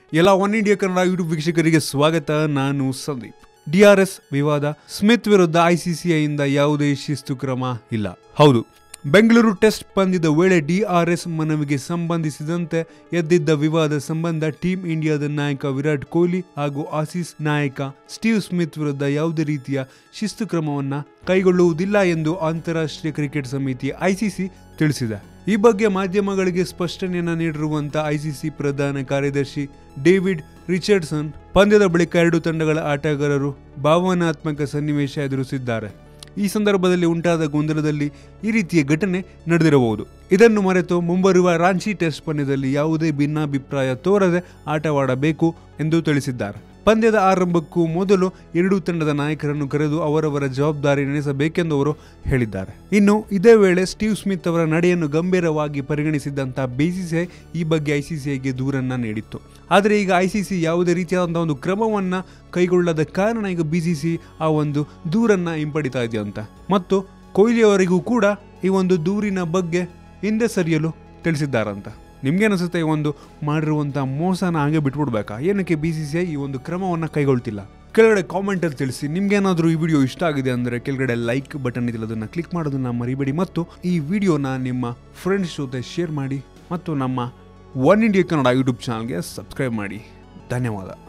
ಎಲ್ಲ one India Kannada YouTube ವೀಕ್ಷಕರಿಗೆ ಸ್ವಾಗತ ನಾನು ಸಂದೀಪ್ ಡಿಆರ್ಎಸ್ ವಿವಾದ ಸ್ಮಿತ್ ವಿರುದ್ಧ ಐಸಿಸಿಐಯಿಂದ ಯಾವುದೇ ಶಿಸ್ತು ಕ್ರಮ ಇಲ್ಲ ಹೌದು ಬೆಂಗಳೂರು ಟೆಸ್ಟ್ ಪಂದ್ಯದ ವೇಳೆ ಡಿಆರ್ಎಸ್ ಮನವಿಗೆ ಸಂಬಂಧಿಸಿದಂತೆ ಎದ್ದಿದ್ದ ವಿವಾದ ಸಂಬಂಧ ಟೀಂ ಇಂಡಿಯಾದ ನಾಯಕ ವಿರಾಟ್ ಕೊಹ್ಲಿ ಹಾಗೂ ಆಸೀಸ್ ನಾಯಕ ಸ್ಟೀವ್ ಸ್ಮಿತ್ ವಿರುದ್ಧ ಯಾವುದೇ ರೀತಿಯ ಶಿಸ್ತು ಕ್ರಮವನ್ನ ಕೈಗೊಳ್ಳುವುದಿಲ್ಲ ಎಂದು ಅಂತಾರಾಷ್ಟ್ರೀಯ ಕ್ರಿಕೆಟ್ ಸಮಿತಿ ಐಸಿಸಿ ತಿಳಿಸಿದೆ ಈ ಬಗ್ಗೆ ಮಾಧ್ಯಮಗಳಿಗೆ ಸ್ಪಷ್ಟನೆಯನ್ನ ನೀಡಿರುವಂತ ಐಸಿಸಿ ಪ್ರಧಾನ ಕಾರ್ಯದರ್ಶಿ ಡೇವಿಡ್ ರಿಚರ್ಡ್ಸನ್ ಪಂದ್ಯದ ಬಳಿಕ ಎರಡು ತಂಡಗಳ ಆಟಗಾರರು ಭಾವನಾತ್ಮಕ ಸನ್ನಿವೇಶ ಎದುರಿಸಿದ್ದಾರೆ ಈ ಸಂದರ್ಭದಲ್ಲಿ ಉಂಟಾದ ಗೊಂದಲದಲ್ಲಿ ಈ ರೀತಿಯ ಘಟನೆ ನಡೆದಿರಬಹುದು ಇದನ್ನು ಮರೆತು ಮುಂಬರುವ ರಾಂಚಿ ಟೆಸ್ಟ್ ಪಂದ್ಯದಲ್ಲಿ ಯಾವುದೇ ಭಿನ್ನಾಭಿಪ್ರಾಯ ತೋರದೆ ಆಟವಾಡಬೇಕು ಎಂದು ತಿಳಿಸಿದ್ದಾರೆ ಪಂದ್ಯದ ಆರಂಭಕ್ಕೂ ಮೊದಲು ಎರಡೂ ತಂಡದ ನಾಯಕರನ್ನು ಕರೆದು ಅವರವರ ಜವಾಬ್ದಾರಿ ನೆನೆಸಬೇಕೆಂದು ಅವರು ಹೇಳಿದ್ದಾರೆ ಇನ್ನು ಇದೇ ವೇಳೆ ಸ್ಟೀವ್ ಸ್ಮಿತ್ ಅವರ ನಡೆಯನ್ನು ಗಂಭೀರವಾಗಿ ಪರಿಗಣಿಸಿದ್ದಂತಹ ಬಿಸಿಸಿಐ ಈ ಬಗ್ಗೆ ಐಸಿಸಿಐಗೆ ದೂರನ್ನ ನೀಡಿತ್ತು ಆದರೆ ಈಗ ಐಸಿಸಿ ಯಾವುದೇ ರೀತಿಯಾದಂತಹ ಒಂದು ಕ್ರಮವನ್ನ ಕೈಗೊಳ್ಳದ ಕಾರಣ ಈಗ ಬಿಸಿಸಿ ಆ ಒಂದು ದೂರನ್ನ ಹಿಂಪಡಿತಾ ಇದೆಯಂತ ಮತ್ತು ಕೊಹ್ಲಿ ಅವರಿಗೂ ಕೂಡ ಈ ಒಂದು ದೂರಿನ ಬಗ್ಗೆ ಹಿಂದೆ ಸರಿಯಲು ತಿಳಿಸಿದ್ದಾರಂತ ನಿಮ್ಗೇನಿಸುತ್ತೆ ಈ ಒಂದು ಮಾಡಿರುವಂಥ ಮೋಸನ ಹಾಗೆ ಬಿಟ್ಬಿಡ್ಬೇಕಾ ಏನಕ್ಕೆ ಬಿ ಸಿ ಸಿ ಐ ಈ ಒಂದು ಕ್ರಮವನ್ನು ಕೈಗೊಳ್ತಿಲ್ಲ ಕೆಳಗಡೆ ಕಾಮೆಂಟಲ್ಲಿ ತಿಳಿಸಿ ನಿಮ್ಗೇನಾದರೂ ಈ ವಿಡಿಯೋ ಇಷ್ಟ ಆಗಿದೆ ಅಂದರೆ ಕೆಳಗಡೆ ಲೈಕ್ ಬಟನ್ ಇದೆಯಲ್ಲ ಅದನ್ನು ಕ್ಲಿಕ್ ಮಾಡೋದನ್ನ ಮರಿಬೇಡಿ ಮತ್ತು ಈ ವಿಡಿಯೋನ ನಿಮ್ಮ ಫ್ರೆಂಡ್ಸ್ ಜೊತೆ ಶೇರ್ ಮಾಡಿ ಮತ್ತು ನಮ್ಮ ಒನ್ ಇಂಡಿಯಾ ಕನ್ನಡ ಯೂಟ್ಯೂಬ್ ಚಾನಲ್ಗೆ ಸಬ್ಸ್ಕ್ರೈಬ್ ಮಾಡಿ ಧನ್ಯವಾದ